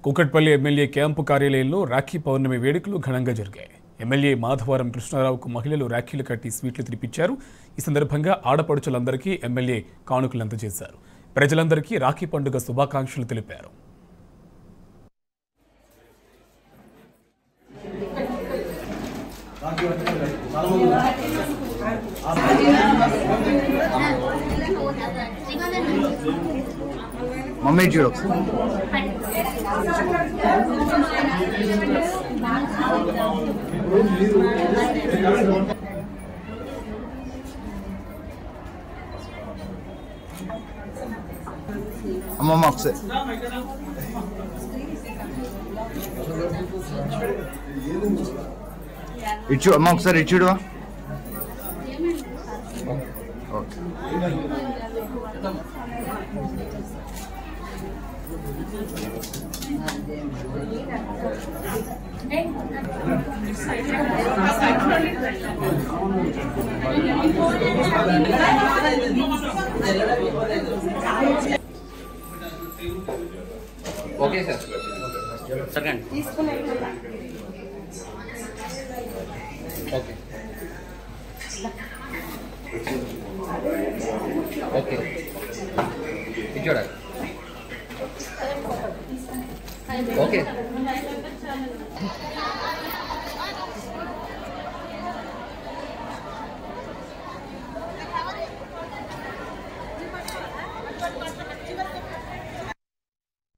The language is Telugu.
కూకట్పల్లి ఎమ్మెల్యే క్యాంపు కార్యాలయంలో రాఖీ పౌర్ణమి వేడుకలు ఘనంగా జరిగాయి ఎమ్మెల్యే మాధవరం కృష్ణారావుకు మహిళలు రాఖీలు కట్టి స్వీట్లు తినిపించారు ఈ సందర్భంగా ఆడపడుచులందరికీ ఎమ్మెల్యే కానుకలు అందజేశారు ప్రజలందరికీ రాఖీ పండుగ శుభాకాంక్షలు తెలిపారు మమ్మీ చూడు ఒకసారి. అమ్మమ్మ ఒకసారి ఇచ్చు అమ్మ ఒకసారి ఇచ్చుడు okay okay sir second okay okay ఇది చూడాలి ఓకే